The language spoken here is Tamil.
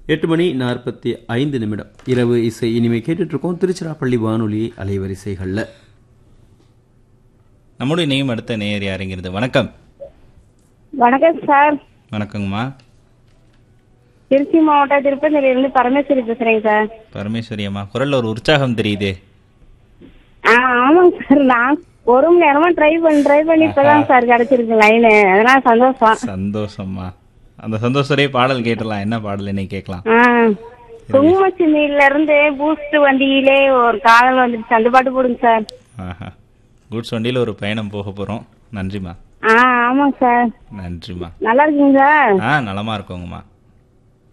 எட்டு மணி நாற்பத்தி ஐந்து நிமிடம் இரவு இசை இனிமே கேட்டுட்டு இருக்கோம் திருச்சிராப்பள்ளி வானொலி அலைவரிசைகளில் நம்முடைய நேம் அடுத்த நேயர் யாருங்கிறது வணக்கம் வணக்கம் சார் வணக்கங்கம்மா திருச்சி மாவட்டம் திருப்பதியிலிருந்து பரமேஸ்வரி பேசுறேங்க சார் பரமேஸ்வரி அம்மா குரல்ல ஒரு உற்சாகம் தெரியுதே ஆ ஆமாங்க சார் நான் ஒரு மணி நேரமா ட்ரை பண்ணி ட்ரை பண்ணி இப்பதான் சார் கிடைச்சிருக்கு லைனு அதனால சந்தோஷம் சந்தோஷம்மா அந்த சந்தோஷரே பாடல் கேட்டலாம் என்ன பாடல் இன்னைக்கு கேட்கலாம் ஆ குங்குமச்சிமியில இருந்து பூஸ்ட் வண்டியிலே ஒரு காதல் வந்துருச்சு அந்த பாட்டு போடுங்க சார் ஆஹா குட்ஸ் வண்டியில் ஒரு பயணம் போக போகிறோம் நன்றிம்மா ஆ ஆமாங்க சார் நன்றிம்மா நல்லா இருக்கீங்க சார் ஆ நலமா இருக்கோங்கம்மா